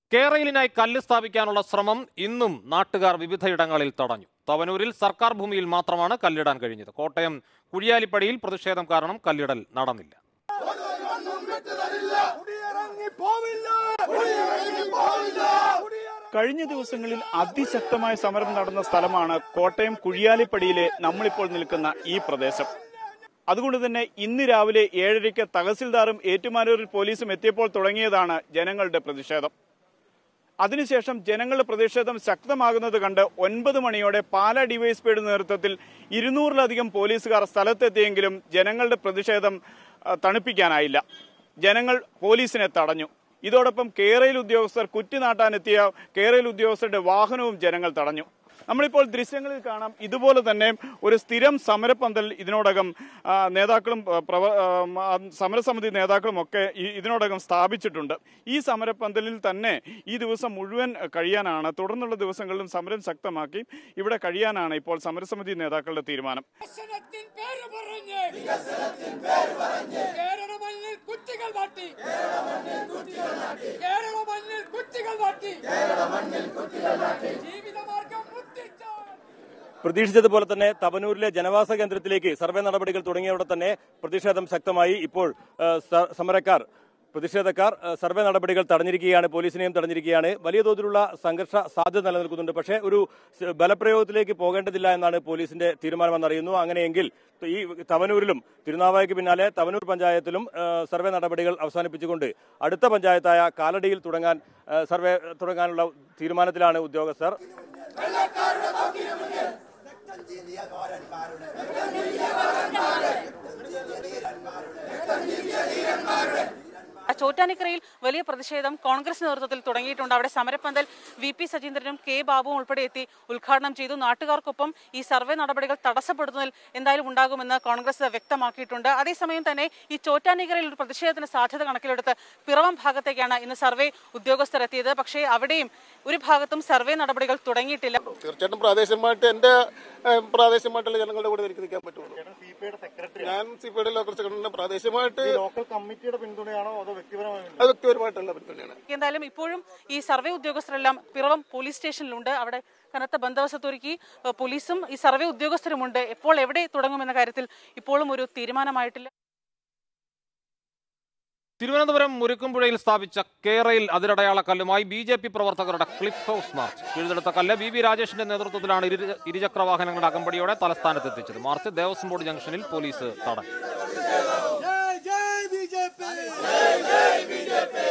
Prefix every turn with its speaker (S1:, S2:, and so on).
S1: കേരളിനായി കല്ല് സ്ഥാപിക്കാനുള്ള ശ്രമം ഇന്നും നാട്ടുകാർ വിവിധയിടങ്ങളിൽ തടഞ്ഞു തവനൂരിൽ സർക്കാർ ഭൂമിയിൽ മാത്രമാണ് കല്ലിടാൻ കഴിഞ്ഞത് കോട്ടയം കുഴിയാലിപ്പടിയിൽ പ്രതിഷേധം കാരണം കല്ലിടൽ നടന്നില്ല
S2: കഴിഞ്ഞ ദിവസങ്ങളിൽ അതിശക്തമായ സമരം നടന്ന സ്ഥലമാണ് കോട്ടയം കുഴിയാലിപ്പടിയിലെ നമ്മളിപ്പോൾ നിൽക്കുന്ന ഈ പ്രദേശം അതുകൊണ്ട് തന്നെ ഇന്ന് രാവിലെ ഏഴരയ്ക്ക് തഹസിൽദാറും ഏറ്റുമാനൂരിൽ പോലീസും എത്തിയപ്പോൾ തുടങ്ങിയതാണ് ജനങ്ങളുടെ പ്രതിഷേധം അതിനുശേഷം ജനങ്ങളുടെ പ്രതിഷേധം ശക്തമാകുന്നത് കണ്ട് ഒൻപത് മണിയോടെ പാലാ ഡിവൈഎസ്പിയുടെ നേതൃത്വത്തിൽ ഇരുന്നൂറിലധികം പോലീസുകാർ സ്ഥലത്തെത്തിയെങ്കിലും ജനങ്ങളുടെ പ്രതിഷേധം ആ, തണുപ്പിക്കാനായില്ല ജനങ്ങൾ പോലീസിനെ തടഞ്ഞു ഇതോടൊപ്പം കേരയിൽ ഉദ്യോഗസ്ഥർ കുറ്റിനാട്ടാനെത്തിയ കേരയിൽ ഉദ്യോഗസ്ഥരുടെ വാഹനവും ജനങ്ങൾ തടഞ്ഞു നമ്മളിപ്പോൾ ദൃശ്യങ്ങളിൽ കാണാം ഇതുപോലെ തന്നെ ഒരു സ്ഥിരം സമരപ്പന്തൽ ഇതിനോടകം ആ, നേതാക്കളും ആ, പ്രവ ആ, ആ, സമരസമിതി നേതാക്കളും ഒക്കെ ഈ- ഇതിനോടകം സ്ഥാപിച്ചിട്ടുണ്ട് ഈ സമരപ്പന്തലിൽ തന്നെ ഈ ദിവസം മുഴുവൻ കഴിയാനാണ് തുടർന്നുള്ള ദിവസങ്ങളിലും സമരം ശക്തമാക്കി ഇവിടെ കഴിയാനാണ് ഇപ്പോൾ സമരസമിതി നേതാക്കളുടെ തീരുമാനം
S3: വികസനത്തിൻ പേര് പറഞ്ഞ് കേരള മണ്ണിൽ കുറ്റികൾ നാട്ടി കേരള മണ്ണിൽ കുറ്റികൾ നാട്ടി ജീവിതമാർഗം മുത്തിച്ചാൽ
S4: പ്രതീക്ഷിച്ചതുപോലെ തന്നെ തവനൂരിലെ ജനവാസ കേന്ദ്രത്തിലേക്ക് സർവേ നടപടികൾ തുടങ്ങിയവിടെ തന്നെ പ്രതിഷേധം ശക്തമായി ഇപ്പോൾ ആ, സ- സമരക്കാർ പ്രതിഷേധക്കാർ ആ, സർവേ നടപടികൾ തടഞ്ഞിരിക്കുകയാണ് പോലീസിനെയും തടഞ്ഞിരിക്കുകയാണ് വലിയ തോതിലുള്ള സംഘർഷ സാധ്യത നിലനിൽക്കുന്നുണ്ട് പക്ഷേ ഒരു സ് ബലപ്രയോഗത്തിലേക്ക് പോകേണ്ടതില്ല എന്നാണ് പോലീസിന്റെ തീരുമാനമെന്നറിയുന്നു അങ്ങനെയെങ്കിൽ ഈ തവനൂരിലും തിരുനാവായയ്ക്ക് പിന്നാലെ തവനൂർ പഞ്ചായത്തിലും ആ, സർവേ നടപടികൾ അവസാനിപ്പിച്ചുകൊണ്ട് അടുത്ത പഞ്ചായത്തായ കാലടിയിൽ തുടങ്ങാൻ ആ, സർവേ തുടങ്ങാനുള്ള തീരുമാനത്തിലാണ് ഉദ്യോഗസ്ഥർ
S5: ചോറ്റാനിക്കരയിൽ വലിയ പ്രതിഷേധം കോൺഗ്രസ് നേതൃത്വത്തിൽ തുടങ്ങിയിട്ടുണ്ട് അവിടെ സമരപ്പന്തൽ വി പി സജീന്ദ്രനും കെ ബാബുവും ഉൾപ്പെടെ എത്തി ഉദ്ഘാടനം ചെയ്തു നാട്ടുകാർക്കൊപ്പം ഈ സർവേ നടപടികൾ തടസ്സപ്പെടുത്തുന്നതിൽ എന്തായാലും ഉണ്ടാകുമെന്ന് കോൺഗ്രസ് വ്യക്തമാക്കിയിട്ടുണ്ട് അതേസമയം തന്നെ ഈ ചോറ്റാനിക്കരയിൽ ഒരു പ്രതിഷേധത്തിന് സാധ്യത കണക്കിലെടുത്ത് പിറവം ഭാഗത്തേക്കാണ് ഇന്ന് സർവേ ഉദ്യോഗസ്ഥർ എത്തിയത് പക്ഷേ അവിടെയും ഒരു ഭാഗത്തും സർവേ നടപടികൾ തുടങ്ങിയിട്ടില്ല
S6: തീർച്ചയായിട്ടും പ്രാദേശികമായിട്ട് എന്റെ ഏഹ്, പ്രാദേശികമായിട്ടുള്ള ജനങ്ങളുടെ കൂടെ എനിക്ക് നിൽക്കാൻ പറ്റുള്ളൂ ഞാൻ സിപിയുടെ ലോക്കൽ സെക്രട്ടറിന്റെ പ്രാദേശികമായിട്ട്
S2: ലോക്കൽ കമ്മിറ്റിയുടെ പിന്തുണയാണോ അതോ വ്യക്തിപരമായ
S6: അത് വ്യക്തിപരമായിട്ടുള്ള പിന്തുണയാണ്
S5: എന്തായാലും ഇപ്പോഴും ഈ സർവേ ഉദ്യോഗസ്ഥരെല്ലാം പിറവം പോലീസ് സ്റ്റേഷനിലുണ്ട് അവിടെ കനത്ത ബന്ദോബസ്തൊരുക്കി ഏഹ് പോലീസും ഈ സർവേ ഉദ്യോഗസ്ഥരുമുണ്ട് എപ്പോൾ എവിടെ തുടങ്ങുമെന്ന കാര്യത്തിൽ ഇപ്പോഴും ഒരു തീരുമാനമായിട്ടില്ല
S1: തിരുവനന്തപുരം മുരുക്കുംപുഴയിൽ സ്ഥാപിച്ച കേരയിൽ അതിരടയാള കല്ലുമായി ബി ജെ പി പ്രവർത്തകരുടെ ക്ലിഫ് ഹൗസ് മാർച്ച് പിഴുതെടുത്ത കല്ല് വി വി രാജേഷിന്റെ നേതൃത്വത്തിലാണ് ഇരു- ഇരുചക്ര വാഹനങ്ങളുടെ അകമ്പടിയോടെ തലസ്ഥാനത്ത് എത്തിച്ചത് മാർച്ച് ദേവസ്വം ബോർഡ് ജംഗ്ഷനിൽ പോലീസ് തടഞ്ഞു
S3: ജയ് ജയ് ബി ജെ പി